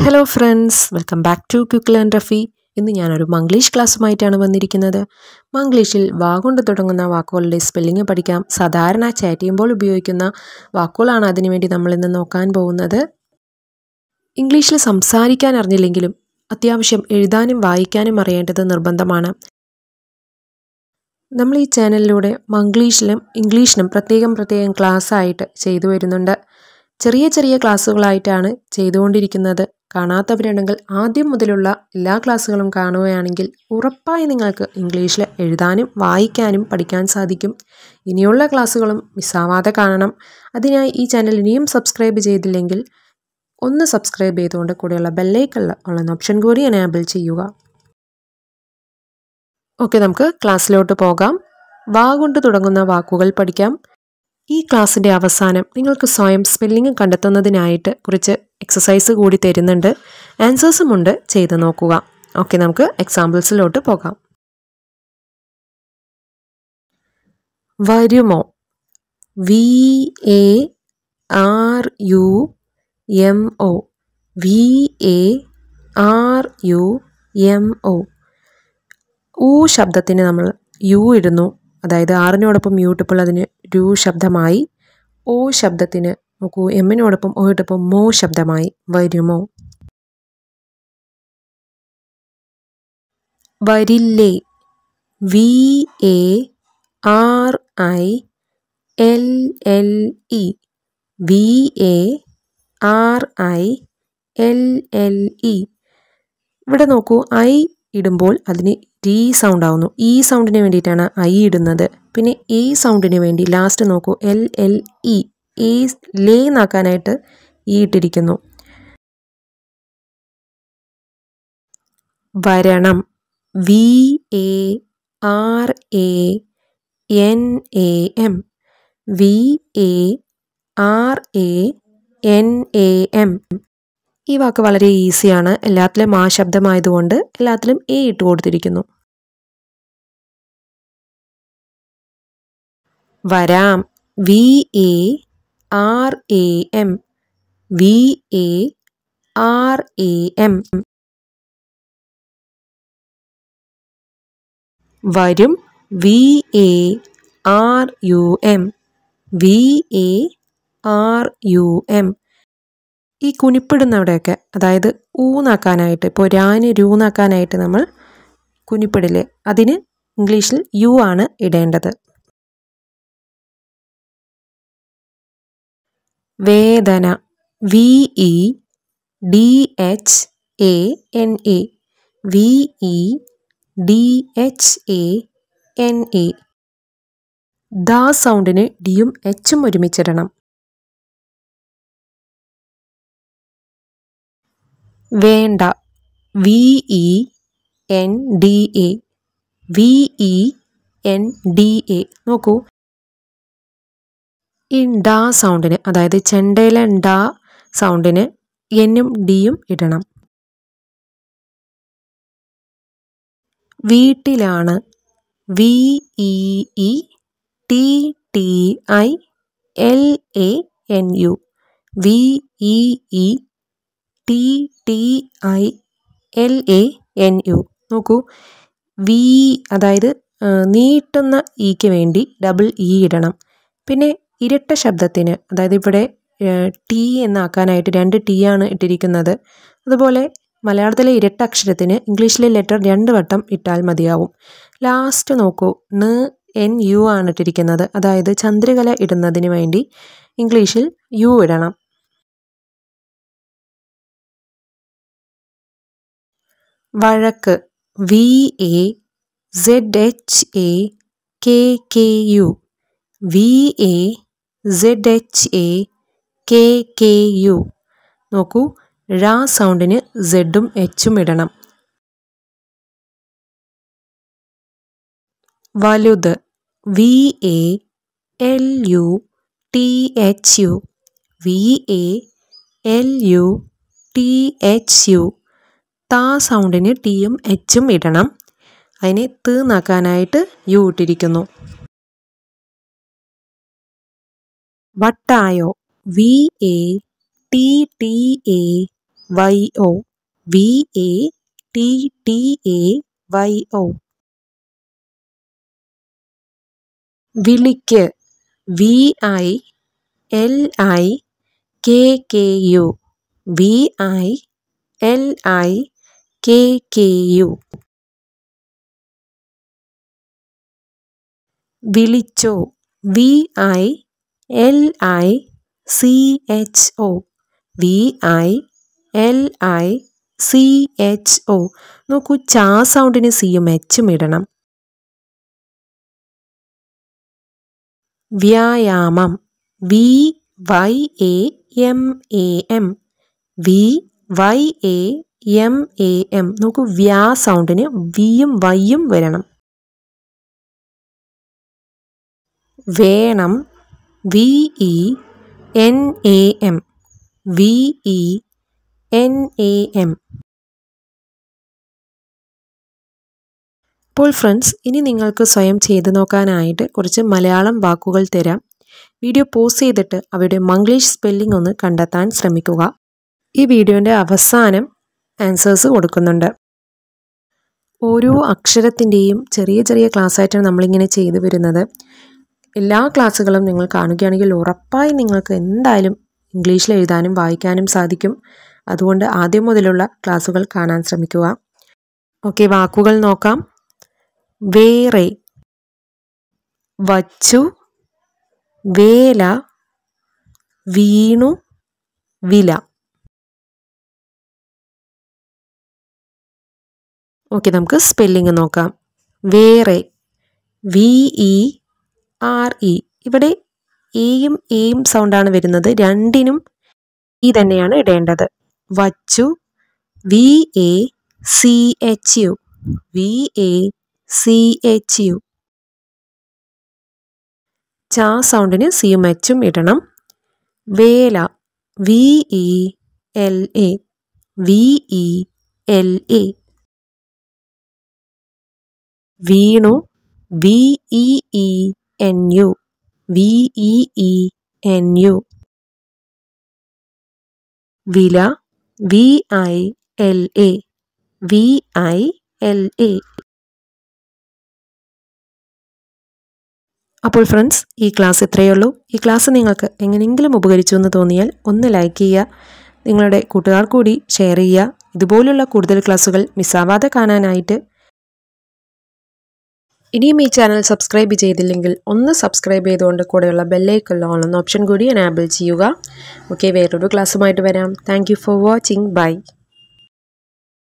hello friends welcome back to ക്യുക്കിൾ and Rafi ഇന്ന് ഞാനൊരു മംഗ്ലീഷ് ക്ലാസ്സുമായിട്ടാണ് വന്നിരിക്കുന്നത് മംഗ്ലീഷിൽ വാ കൊണ്ട് തുടങ്ങുന്ന വാക്കുകളുടെ സ്പെല്ലിംഗ് പഠിക്കാം സാധാരണ ചാറ്റ് ചെയ്യുമ്പോൾ ഉപയോഗിക്കുന്ന വാക്കുകളാണ് അതിനുവേണ്ടി നമ്മൾ ഇന്ന് നോക്കാൻ പോകുന്നത് ഇംഗ്ലീഷിൽ സംസാരിക്കാൻ അറിഞ്ഞില്ലെങ്കിലും അത്യാവശ്യം എഴുതാനും വായിക്കാനും അറിയേണ്ടത് നിർബന്ധമാണ് നമ്മൾ ഈ ചാനലിലൂടെ മംഗ്ലീഷിലും ഇംഗ്ലീഷിനും പ്രത്യേകം പ്രത്യേകം ക്ലാസ് ആയിട്ട് ചെയ്തു വരുന്നുണ്ട് ചെറിയ ചെറിയ ക്ലാസ്സുകളായിട്ടാണ് ചെയ്തുകൊണ്ടിരിക്കുന്നത് കാണാത്തവരുണ്ടെങ്കിൽ ആദ്യം മുതലുള്ള എല്ലാ ക്ലാസ്സുകളും കാണുകയാണെങ്കിൽ ഉറപ്പായി നിങ്ങൾക്ക് ഇംഗ്ലീഷിൽ എഴുതാനും വായിക്കാനും പഠിക്കാൻ സാധിക്കും ഇനിയുള്ള ക്ലാസ്സുകളും മിസ്സാവാതെ കാണണം അതിനായി ഈ ചാനൽ ഇനിയും സബ്സ്ക്രൈബ് ചെയ്തില്ലെങ്കിൽ ഒന്ന് സബ്സ്ക്രൈബ് ചെയ്തുകൊണ്ട് കൂടെയുള്ള ബെല്ലൈക്കുള്ള ഉള്ള ഓപ്ഷൻ കൂടി എനേബിൾ ചെയ്യുക ഓക്കെ നമുക്ക് ക്ലാസ്സിലോട്ട് പോകാം വാ കൊണ്ട് തുടങ്ങുന്ന വാക്കുകൾ പഠിക്കാം ഈ ക്ലാസ്സിൻ്റെ അവസാനം നിങ്ങൾക്ക് സ്വയം സ്പെല്ലിംഗ് കണ്ടെത്തുന്നതിനായിട്ട് കുറച്ച് എക്സസൈസ് കൂടി തരുന്നുണ്ട് ആൻസേഴ്സും ഉണ്ട് ചെയ്ത് നോക്കുക ഓക്കെ നമുക്ക് എക്സാമ്പിൾസിലോട്ട് പോകാം വരുമോ V A R U M O V A R U M O ഊ ശബ്ദത്തിന് നമ്മൾ യു ഇടുന്നു അതായത് ആറിനോടൊപ്പം യു ഇട്ടപ്പോൾ അതിന് രു ശബ്ദമായി ഓ ശബ്ദത്തിന് നോക്കൂ എമ്മിനോടൊപ്പം ഓ ഇട്ടപ്പോൾ മോ ശബ്ദമായി വരുമോ വരില്ലേ V A R I L L E V A R I L L E ഇവിടെ നോക്കൂ ഐ ഇടുമ്പോൾ അതിന് ടി സൗണ്ട് ആവുന്നു ഈ സൗണ്ടിന് വേണ്ടിയിട്ടാണ് ഐ ഇടുന്നത് പിന്നെ ഈ സൗണ്ടിന് വേണ്ടി ലാസ്റ്റ് നോക്കൂ എൽ എൽ ഇ ഈ ലേ എന്നാക്കാനായിട്ട് ഈ ഇട്ടിരിക്കുന്നു വരണം V A R A N A M V A R A N A M ഈ വാക്ക് വളരെ ഈസിയാണ് എല്ലാത്തിലും ആ ശബ്ദമായതുകൊണ്ട് എല്ലാത്തിലും എ ഇട്ട് കൊടുത്തിരിക്കുന്നു വരാം V A R A M V A R A M വരും V A R U M V A R U M ഈ കുനിപ്പിടുന്നവിടെയൊക്കെ അതായത് ഊന്നാക്കാനായിട്ട് ഇപ്പോൾ രാന് രൂന്നാക്കാനായിട്ട് നമ്മൾ കുനിപ്പിടില്ലേ അതിന് ഇംഗ്ലീഷിൽ യു ആണ് ഇടേണ്ടത് വേദന V E D H A N A V E D H A N A ദ സൗണ്ടിന് ഡിയും എച്ചും ഒരുമിച്ചിടണം വേണ്ട V E N D A V E N D A നോക്കൂ ഈ ഡ സൗണ്ടിന് അതായത് ചെണ്ടയിലെ ഡ സൗണ്ടിന് എന്നും ഡിയും ഇടണം വീട്ടിലാണ് V E E T T I L A N U V E E T T I L A N U നോക്കൂ വി അതായത് നീട്ടുന്ന ഇക്ക് വേണ്ടി ഡബിൾ ഇ ഇടണം പിന്നെ ഇരട്ട ശബ്ദത്തിന് അതായത് ഇവിടെ ടി എന്നാക്കാനായിട്ട് രണ്ട് ടി ആണ് ഇട്ടിരിക്കുന്നത് അതുപോലെ മലയാളത്തിലെ ഇരട്ട അക്ഷരത്തിന് ഇംഗ്ലീഷിലെ ലെറ്റർ രണ്ട് വട്ടം ഇട്ടാൽ മതിയാവും ലാസ്റ്റ് നോക്കൂ ന് എൻ യു ആണ് ഇട്ടിരിക്കുന്നത് അതായത് ചന്ദ്രകല ഇടുന്നതിന് വേണ്ടി ഇംഗ്ലീഷിൽ യു ഇടണം വഴക്ക് V A Z H A K K U V A Z H A K K U നോക്കൂ ഴ സൗണ്ടിന് സെഡും എച്ചും ഇടണം വലുത് V A L U T H U V A L U T H U താ സൗണ്ടിന് ടിയും എച്ചും ഇടണം അതിനെ തീന്നാക്കാനായിട്ട് യു ഇട്ടിരിക്കുന്നു വട്ടായോ V A T T A Y O V A T T A Y O വിളിക്ക് V I L I K K U V I L I K K U വിളിച്ചോ V I L I C H O V I L I C H O നോക്കൂ ചാ സൗണ്ടിന് സിയും എച്ചും ഇടണം വ്യായാമം V Y A M A M V Y A M A M നോക്കൂ വ്യാ സൗണ്ടിന് വിയും വൈയും വരണം വേണം V E N A M V E N A M അപ്പോൾ ഫ്രണ്ട്സ് ഇനി നിങ്ങൾക്ക് സ്വയം ചെയ്തു നോക്കാനായിട്ട് കുറച്ച് മലയാളം വാക്കുകൾ തരാം വീഡിയോ പോസ് ചെയ്തിട്ട് അവയുടെ മംഗ്ലീഷ് സ്പെല്ലിംഗ് ഒന്ന് കണ്ടെത്താൻ ശ്രമിക്കുക ഈ വീഡിയോൻ്റെ അവസാനം ആൻസേഴ്സ് കൊടുക്കുന്നുണ്ട് ഓരോ അക്ഷരത്തിൻ്റെയും ചെറിയ ചെറിയ ക്ലാസ്സായിട്ടാണ് നമ്മളിങ്ങനെ ചെയ്തു വരുന്നത് എല്ലാ ക്ലാസ്സുകളും നിങ്ങൾ കാണുകയാണെങ്കിൽ ഉറപ്പായി നിങ്ങൾക്ക് എന്തായാലും ഇംഗ്ലീഷിൽ എഴുതാനും വായിക്കാനും സാധിക്കും അതുകൊണ്ട് ആദ്യം മുതലുള്ള ക്ലാസ്സുകൾ കാണാൻ ശ്രമിക്കുക ഓക്കെ വാക്കുകൾ നോക്കാം വേറെ വച്ചു വേല വീണു വില ഓക്കെ നമുക്ക് സ്പെല്ലിംഗ് നോക്കാം വേറെ വി ഇ ആർ ഇ ഇവിടെ എയും എയും സൗണ്ടാണ് വരുന്നത് രണ്ടിനും ഈ തന്നെയാണ് ഇടേണ്ടത് വച്ചു V A C H U V A C H U ചാ സൗണ്ടിന് സിയും എച്ചും ഇടണം വേല V E L A V E L A വീണു V E E N U V E E N U വില V I L A V I L A അപ്പോൾ friends ഈ ക്ലാസ് ഇത്രയേ ഉള്ളൂ ഈ ക്ലാസ് നിങ്ങൾക്ക് എങ്ങനെയെങ്കിലും ഉപകരിച്ചു എന്ന് തോന്നിയാൽ ഒന്ന് ലൈക്ക് ചെയ്യുക നിങ്ങളുടെ കൂട്ടുകാർ കൂടി ഷെയർ ചെയ്യുക ഇതുപോലുള്ള കൂടുതൽ ക്ലാസ്സുകൾ മിസ്സാവാതെ കാണാനായിട്ട് ഇനിയും ഈ ചാനൽ സബ്സ്ക്രൈബ് ചെയ്തില്ലെങ്കിൽ ഒന്ന് സബ്സ്ക്രൈബ് ചെയ്തുകൊണ്ട് കൂടെയുള്ള ബെല്ലൈക്കൽ ഓൺ എന്ന ഓപ്ഷൻ കൂടി എനാബിൾ ചെയ്യുക ഓക്കെ വേറൊരു ക്ലാസ്സുമായിട്ട് വരാം thank you for watching by